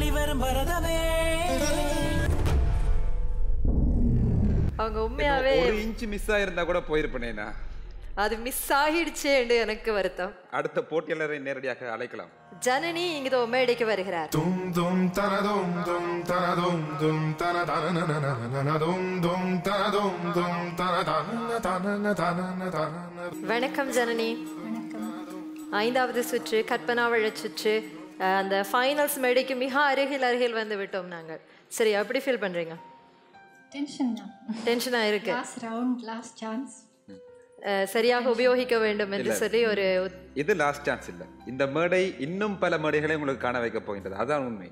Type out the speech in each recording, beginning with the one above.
ஆடி வரும் பரதமே அவங்க உண்மையாவே ஒரு இன்ச் மிஸ் ஆயிருந்தா கூட போயிருப்பேனேனா அது மிஸ் ஆகிடுச்சேன்னு எனக்கு வருத்தம் அடுத்த போட்டியாளரை நேரடியாக அழைக்கலாம் ஜனனி இங்க மேடைக்கு வருகிறார் Dum dum tana dum dum tana dum dum tana tana na na na na na dum dum tana dum dum tana tana na tana na tana na tana na வணக்கம் ஜனனி ஐந்தாவது சுற்று கற்பனாவழ சுற்று அஹ், அந்த ஃபைனல்ஸ் மேடைக்கு மிக அருகில் அருகில் வந்து விட்டோம் நாங்கள் சரி எப்படி ஃபீல் பண்றீங்க டென்ஷன் தான் டென்ஷனா இருக்கு லாஸ்ட் ரவுண்ட் லாஸ்ட் சான்ஸ் அஹ், சரியாக உபயோகிக்க வேண்டும் என்று சொல்லி ஒரு உத்- இது லாஸ்ட் சான்ஸ் இல்ல இந்த மேடை இன்னும் பல மேடைகளை உங்களுக்கு காண வைக்க போகின்றது அதான் உண்மை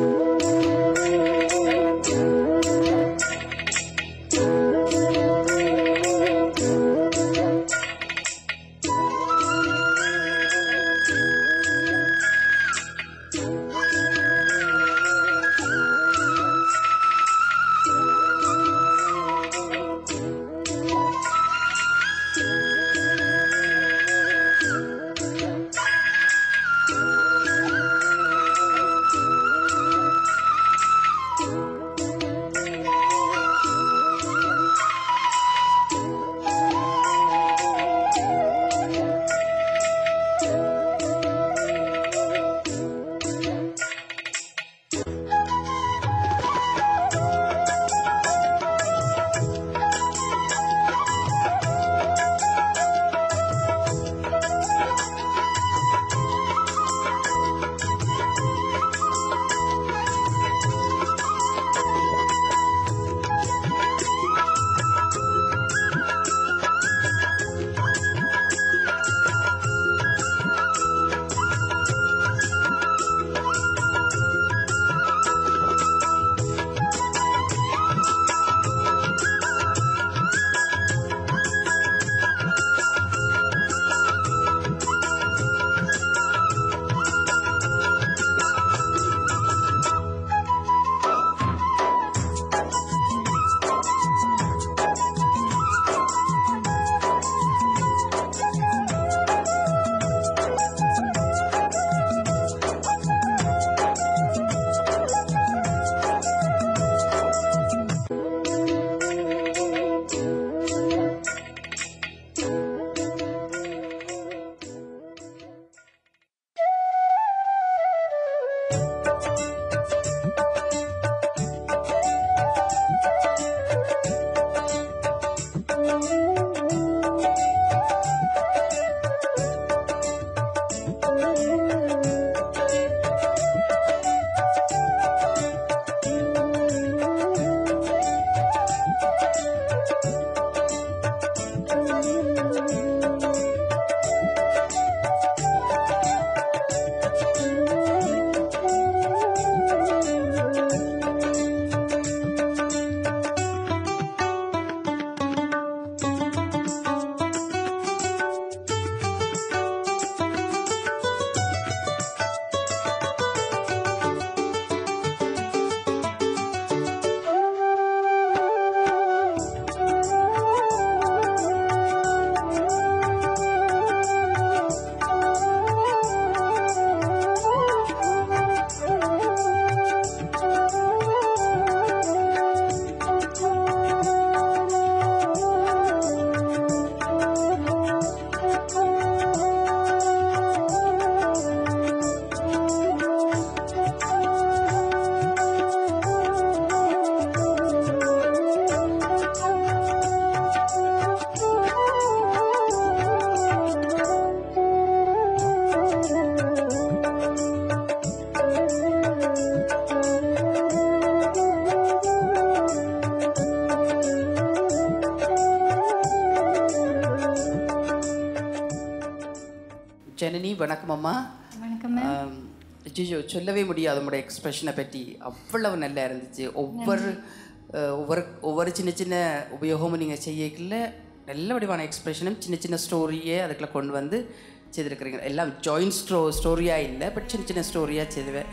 ஜனனி வணக்கம் அம்மா வணக்கம் மேம் ஜிஜோ சொல்லவே முடியாது உங்களோட எக்ஸ்பிரஷனை பற்றி அவ்வளவு நல்லா இருந்துச்சு ஒவ்வொரு அஹ், ஒவ்வொரு ஒவ்வொரு சின்ன சின்ன உபயோகமும் நீங்கள் செய்யக்குள்ள நல்ல வடிவான எக்ஸ்பிரஷனும் சின்ன சின்ன ஸ்டோரியே அதுக்குள்ள கொண்டு வந்து செய்திருக்கிறீங்க எல்லாம் ஜாயின்ட் ஸ்டோ ஸ்டோரியாக இல்லை பட் சின்ன சின்ன ஸ்டோரியாக செய்துவேன்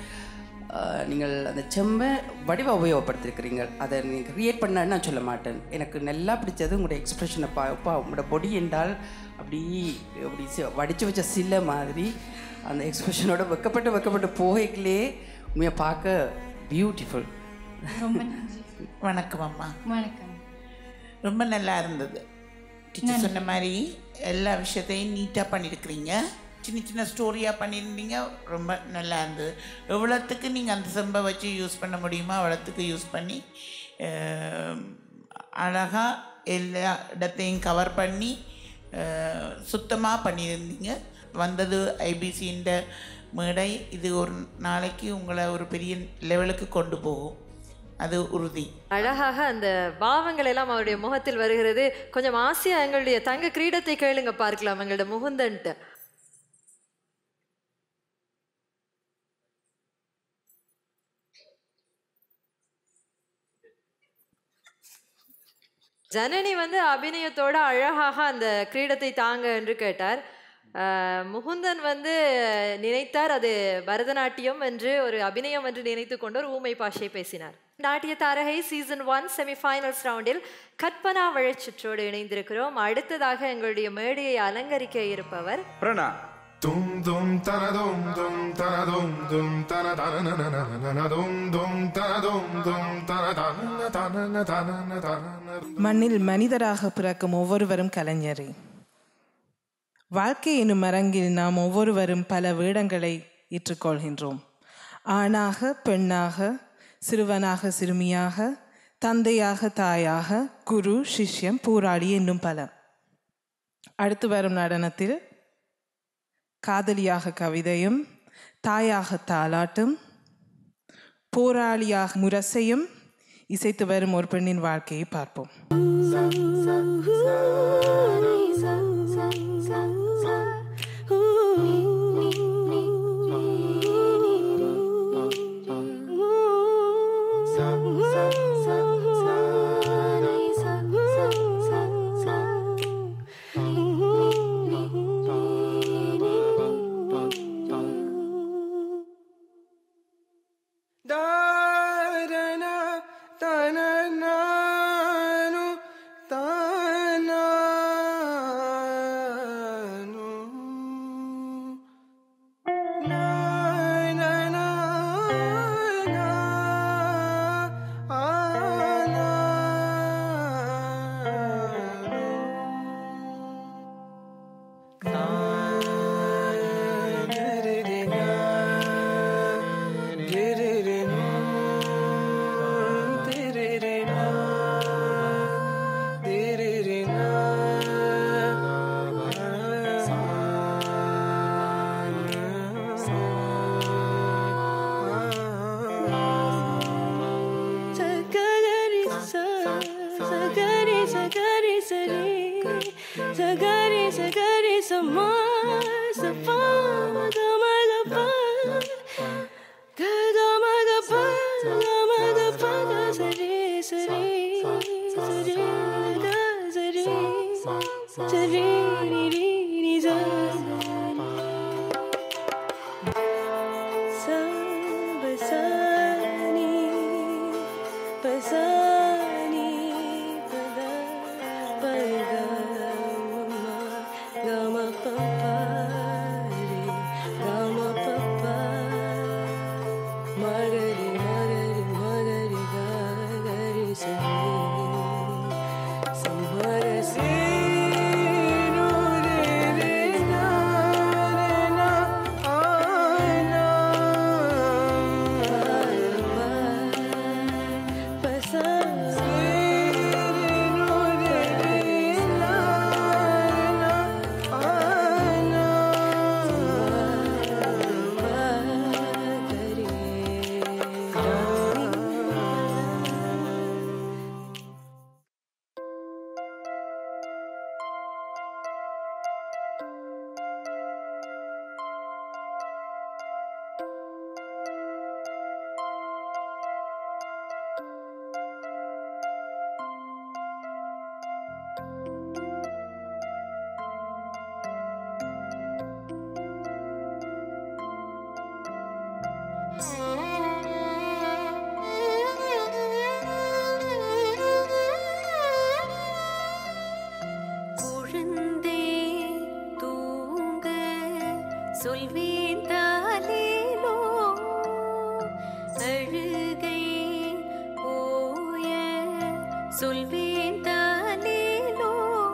ஆஹ் நீங்கள் அந்த செம்பை வடிவ உபயோகப்படுத்திருக்கிறீங்க அதை நீங்கள் க்ரியேட் பண்ணான்னு நான் சொல்ல மாட்டேன் எனக்கு நல்லா பிடிச்சது உங்களுடைய எக்ஸ்ப்ரெஷனை பா அப்பா உங்களோட பொடி என்றால் அப்படி அப்படி சி- வடிச்சு வச்ச சிலை மாதிரி அந்த எக்ஸ்ப்ரெஷனோட வெக்கப்பட்டு வெக்கப்பட்டு போகைக்குள்ளே உண்மையாக பார்க்க பியூட்டிஃபுல் ரொம்ப நன்றி வணக்கம் அம்மா வணக்கம் ரொம்ப நல்லா இருந்தது டீச்சர் சொன்ன மாதிரி எல்லா விஷயத்தையும் நீட்டாக பண்ணியிருக்கிறீங்க சின்ன சின்ன ஸ்டோரியாக பண்ணியிருந்தீங்க ரொம்ப நல்லா இருந்தது எவ்வளோத்துக்கு நீங்கள் அந்த செம்பை வச்சு யூஸ் பண்ண முடியுமோ அவ்வளோத்துக்கு யூஸ் பண்ணி அழகாக எல்லா இடத்தையும் கவர் பண்ணி சுத்தமாக பண்ணியிருந்தீங்க வந்தது ஐபிசின்ற மேடை இது ஒரு நாளைக்கு உங்களை ஒரு பெரிய லெவலுக்கு கொண்டு போகும் அது உறுதி அழகாக அந்த பாவங்கள் எல்லாம் அவருடைய முகத்தில் வருகிறது கொஞ்சம் ஆசையா எங்களுடைய தங்க கிரீடத்தை கேளுங்க பார்க்கலாம் எங்களோட முகுந்தன்ட்டு ஜனனி வந்து அபிநயத்தோட அழகாக அந்த கிரீடத்தை தாங்க என்று கேட்டார் ஆஹ் முகுந்தன் வந்து நினைத்தார் அது பரதநாட்டியம் என்று ஒரு அபிநயம் என்று நினைத்து கொண்டு ஒரு ஊமை பாஷை பேசினார் நாட்டிய தாரகை சீசன் ஒன் செமிஃபைனல்ஸ் ரவுண்டில் கற்பனா வழச்சுற்றோடு இணைந்திருக்கிறோம் அடுத்ததாக எங்களுடைய மேடையை அலங்கரிக்க இருப்பவர் பிரணா Dum dum tana dum dum tana dum dum tana tana na na na na na dum dum tana dum dum tana tana na tana na tana na tana na மண்ணில் மனிதராக பிறக்கும் ஒவ்வொருவரும் கலைஞரே வாழ்க்கை எனும் அரங்கில் நாம் ஒவ்வொருவரும் பல வேடங்களை ஏற்றுக்கொள்கின்றோம் ஆணாக பெண்ணாக சிறுவனாக சிறுமியாக தந்தையாக தாயாக குரு சிஷ்யம் போராளி என்னும் பல அடுத்து வரும் நடனத்தில் காதலியாக கவிதையும் தாயாக தாலாட்டும் போராளியாக முரசையும் இசைத்து வரும் ஒரு பெண்ணின் வாழ்க்கையை பார்ப்போம் குழந்தே தூங்க சொல்வேன் தாலேலோ சொல்வேன் தாலேலோ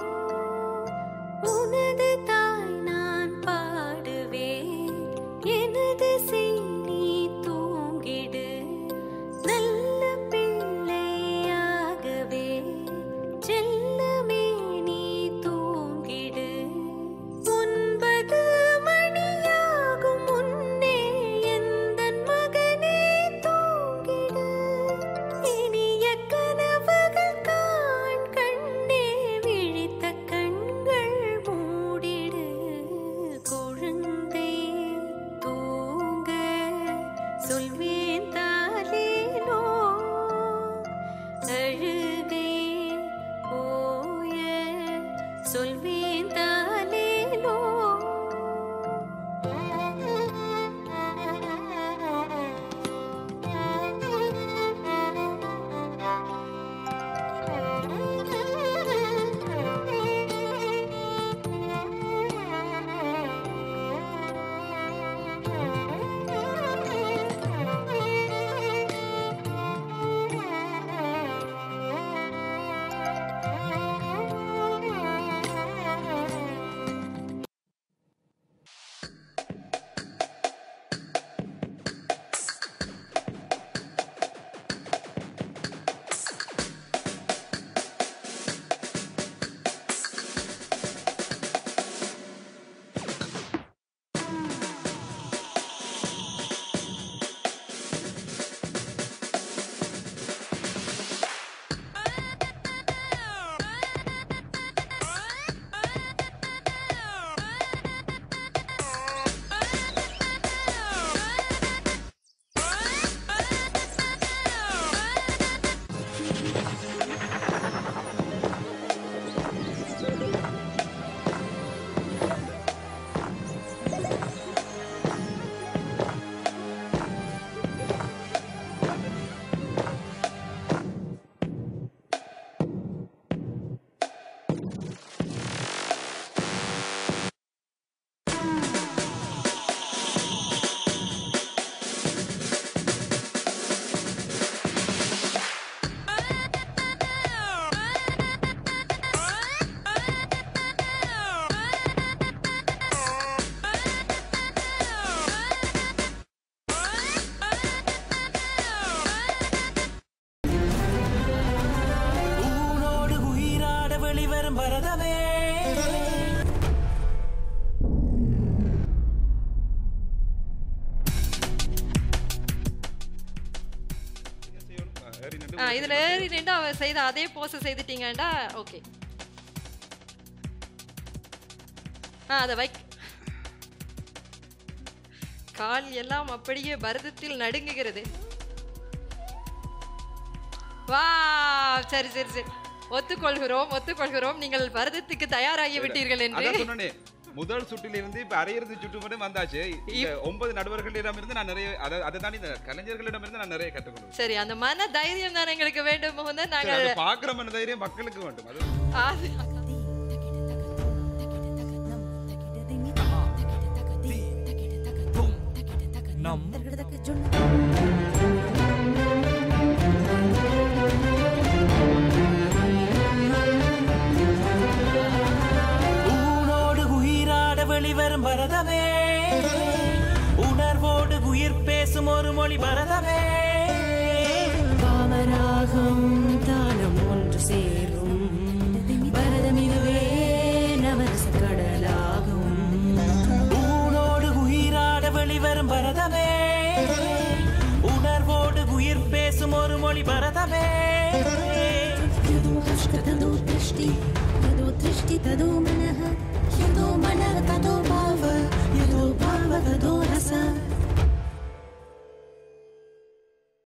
உனது தாய் நான் பாடுவேன் எனது நீ தூங்கிடு நல்ல பிள்ளையாகவே செல்லமே நீ தூங்கிடு ஒன்பது மணியாகும் முன்னே எந்தன் மகனே தூங்கிடு இனிய கனவுகள் காண் கண்ணே விழித்த கண்கள் மூடிடு குழந்தை தூங்க சொல்வேன் தாலேலோ அழுகை ஓய சொல்வேன் தாலேலோ ஊனோடு உயிராட வெளிவரும் பரதமே ஆ இதுல ஏறி நின்று அவ செய்த அதே போஸ் செய்துட்டீங்கடா ஓகே ஆ அதை வை கால் எல்லாம் அப்படியே பரதத்தில் நடுங்குகிறது வா சரி சரி சரி ஒத்துக்கொள்கிறோம் ஒத்துக்கொள்கிறோம் நீங்கள் பரதத்துக்கு தயாராகி விட்டீர்கள் என்று அதான் சொன்னனே முதல் சுற்றில் இருந்து இப்ப அரையிறுதி சுற்று மட்டும் வந்தாச்சு இந்த ஒன்பது நடுவர்களிடம் இருந்து நான் நிறைய அதை அதை தாண்டி இந்த கலைஞர்களிடம் இருந்து நான் நிறைய கற்றுக்கொள்வேன் சரி அந்த மன தைரியம் தான் எங்களுக்கு வேண்டும் முகுந்தன் சரி, நாங்கள் அது பாக்குற மன தைரியம் மக்களுக்கு வேண்டும் அது அது நம் ஊனோடு உயிராட வெளிவரும் பரதமே உணர்வோடு உயிர் பேசும் ஒரு மொழி பரதமே பாவராகம் தானம் ஒன்று சேரும் பரதம் இதுவே நவரச கடலாகும் ஊனோடு உயிராட வெளிவரும் பரதமே உணர்வோடு உயிர் பேசும் ஒரு மொழி பரதமே यदो हष्ट तदो दृष्टि यदो दृष्टि तदो मनः यदो मनः तदो भाव यदो भाव तदो रस